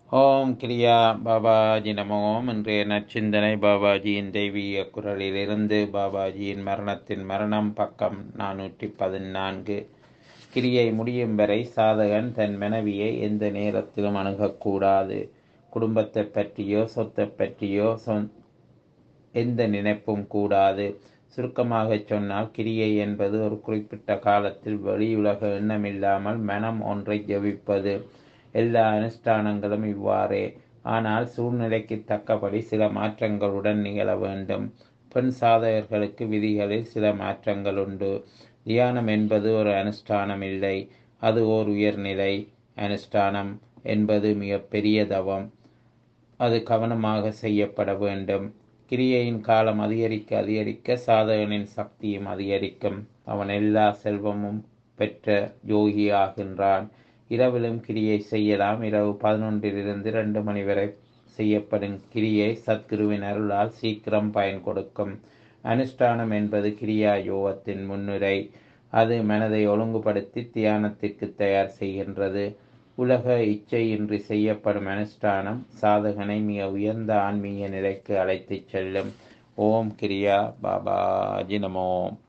ஓம் கிரியா பாபாஜி நம ஓம் இன்றைய நற்சிந்தனை பாபாஜியின் தெய்வீக குரலிலிருந்து பாபாஜியின் மரணத்தின் மரணம் பக்கம் நானூற்றி பதினான்கு கிரியை முடியும் வரை சாதகன் தன் மனைவியை எந்த நேரத்திலும் அணுகக்கூடாது குடும்பத்தை பற்றியோ சொத்தை பற்றியோ சொந் எந்த நினைப்பும் கூடாது சுருக்கமாகச் சொன்னால் கிரியை என்பது ஒரு குறிப்பிட்ட காலத்தில் வெளியுலக எண்ணமில்லாமல் மனம் ஒன்றை ஜெபிப்பது எல்லா அனுஷ்டானங்களும் இவ்வாறே ஆனால் சூழ்நிலைக்கு தக்கபடி சில மாற்றங்களுடன் நிகழ வேண்டும் பெண் சாதகர்களுக்கு விதிகளில் சில மாற்றங்கள் உண்டு தியானம் என்பது ஒரு அனுஷ்டானம் இல்லை அது ஓர் உயர்நிலை அனுஷ்டானம் என்பது மிக பெரிய தவம் அது கவனமாக செய்யப்பட வேண்டும் கிரியையின் காலம் அதிகரிக்க அதிகரிக்க சாதகனின் சக்தியும் அதிகரிக்கும் அவன் எல்லா செல்வமும் பெற்ற யோகி ஆகின்றான் இரவிலும் கிரியை செய்யலாம் இரவு பதினொன்றிலிருந்து ரெண்டு மணி வரை செய்யப்படும் கிரியை சத்குருவின் அருளால் சீக்கிரம் பயன் கொடுக்கும் அனுஷ்டானம் என்பது கிரியா யோகத்தின் முன்னுரை அது மனதை ஒழுங்குபடுத்தி தியானத்திற்கு தயார் செய்கின்றது உலக இச்சையின்றி செய்யப்படும் அனுஷ்டானம் சாதகனை மிக உயர்ந்த ஆன்மீக நிலைக்கு அழைத்துச் செல்லும் ஓம் கிரியா பாபாஜி நமோம்